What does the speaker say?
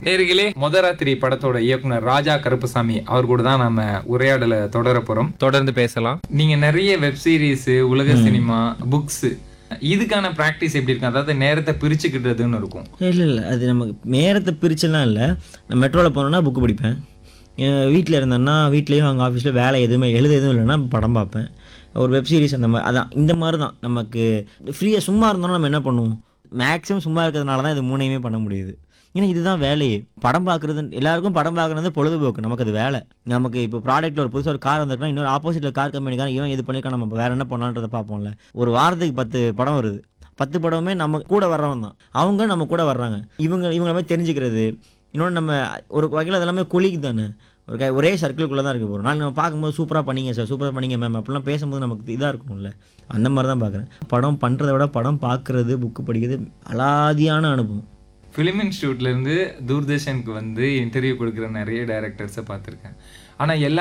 நேர்களே முதராத்திரி படத்தோட இயக்குனர் ராஜா கருப்பசாமி அவர் கூட தான் நம்ம உரையாடலை தொடர போறோம் தொடர்ந்து பேசலாம் நீங்க நிறைய வெப் சீரிஸ் உலக சினிமா புக்ஸ் இதுக்கான பிராக்டிஸ் எப்படி இருக்கும் அதாவது நேரத்தை பிரிச்சுக்கிட்டதுன்னு இருக்கும் இல்லை இல்லை அது நமக்கு நேரத்தை பிரிச்செல்லாம் இல்லை நான் மெட்ரோவில் போனோன்னா புக்கு படிப்பேன் வீட்டில் இருந்தேன்னா வீட்லேயும் அங்கே ஆஃபீஸில் வேலை எதுவுமே எழுத எதுவும் இல்லைன்னா படம் பார்ப்பேன் ஒரு வெப் சீரிஸ் அந்த மாதிரி அதான் இந்த மாதிரி தான் நமக்கு ஃப்ரீயாக சும்மா இருந்தோம்னா நம்ம என்ன பண்ணுவோம் மேக்ஸிமம் சும்மா இருக்கிறதுனால தான் இது மூணையுமே பண்ண முடியுது ஏன்னா இதுதான் வேலையே படம் பார்க்குறது எல்லாருக்கும் படம் பார்க்குறது பொழுதுபோக்கு நமக்கு அது வேலை நமக்கு இப்போ ப்ராடக்ட்டில் ஒரு புதுசாக ஒரு கார் வந்திருக்கா இன்னொரு ஆப்போசிட்டில் கார் கம்பெனிக்காரன் இவன் இது பண்ணியிருக்கான் நம்ம வேறு என்ன பண்ணலான்றதை பார்ப்போம்ல ஒரு வாரத்துக்கு பத்து படம் வருது பத்து படமுமே நம்ம கூட வர்றவன் தான் அவங்க நம்ம கூட வர்றாங்க இவங்க இவங்கள மாதிரி தெரிஞ்சுக்கிறது இன்னொன்று நம்ம ஒரு வகையில் அதெல்லாமே கொலிக்கு தானே ஒரு கை ஒரே சர்க்கிள்குள்ளே தான் இருக்க போகிறோம் நான் நம்ம பார்க்கும்போது சூப்பராக பண்ணீங்க சார் சூப்பராக பண்ணீங்க மேம் அப்படிலாம் பேசும்போது நமக்கு இதாக இருக்கணும்ல அந்த மாதிரி தான் பார்க்குறேன் படம் பண்ணுறத விட படம் பார்க்குறது புக்கு படிக்கிறது அலாதியான அனுபவம் ஃபிலிம் இன்ஸ்டியூட்ல இருந்து தூர்தர்ஷனுக்கு வந்து இன்டர்வியூ கொடுக்குற நிறைய டைரக்டர்ஸை பார்த்துருக்கேன் ஆனா எல்லா